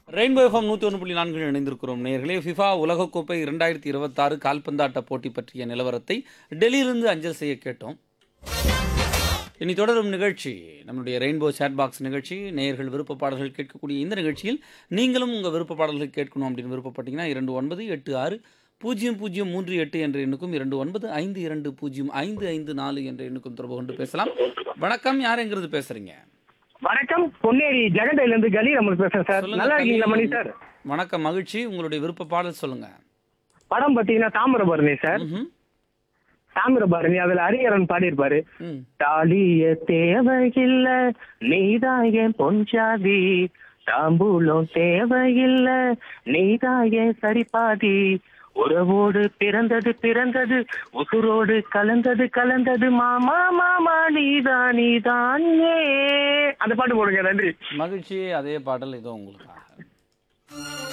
Rainbow FM நூற்றி ஒன்று புள்ளி நான்கு இணைந்திருக்கிறோம் நேர்களே ஃபிஃபா உலகக்கோப்பை இரண்டாயிரத்தி இருபத்தாறு கால்பந்தாட்ட போட்டி பற்றிய நிலவரத்தை டெல்லியிலிருந்து அஞ்சல் செய்ய கேட்டோம் இனி தொடரும் நிகழ்ச்சி நம்முடைய ரெயின்போ சேட் பாக்ஸ் நிகழ்ச்சி நேயர்கள் விருப்ப பாடல்கள் கேட்கக்கூடிய இந்த நிகழ்ச்சியில் நீங்களும் உங்கள் விருப்ப பாடல்கள் கேட்கணும் அப்படின்னு விருப்பப்பட்டீங்கன்னா இரண்டு ஒன்பது எட்டு ஆறு பூஜ்ஜியம் பூஜ்ஜியம் மூன்று எட்டு என்ற எண்ணுக்கும் இரண்டு ஒன்பது ஐந்து இரண்டு பூஜ்ஜியம் ஐந்து ஐந்து நாலு என்ற எண்ணுக்கும் தொடர்பு கொண்டு பேசலாம் வணக்கம் யாருங்கிறது பேசுறீங்க வணக்கம் பொன்னேரி ஜெகண்டையில இருந்து கலி நம்மளுக்கு பேசுறேன் சார் சொல்லுங்க, நல்லா இருக்கீங்களா மணி கலீல். சார் வணக்கம் மகிழ்ச்சி உங்களுடைய விருப்ப பாடல் சொல்லுங்க படம் பாத்தீங்கன்னா தாமிரபரணி சார் ம்ஹும். தாமிரபரணி அதுல ஹரிஹரன் பாடியிருப்பாரு ம் தாலிய தேவையில்ல நீதான் என் பொஞ்சாதி தாம்பூலம் தேவையில்ல நீதான் என் சரிபாதி உறவோடு பிறந்தது பிறந்தது உசுரோடு கலந்தது கலந்தது மாமா மாமா நீதான் நீதான் ஏ அந்த பாட்டு போடுங்க நன்றி மகிழ்ச்சி அதே பாடல் இதோ உங்களுக்காக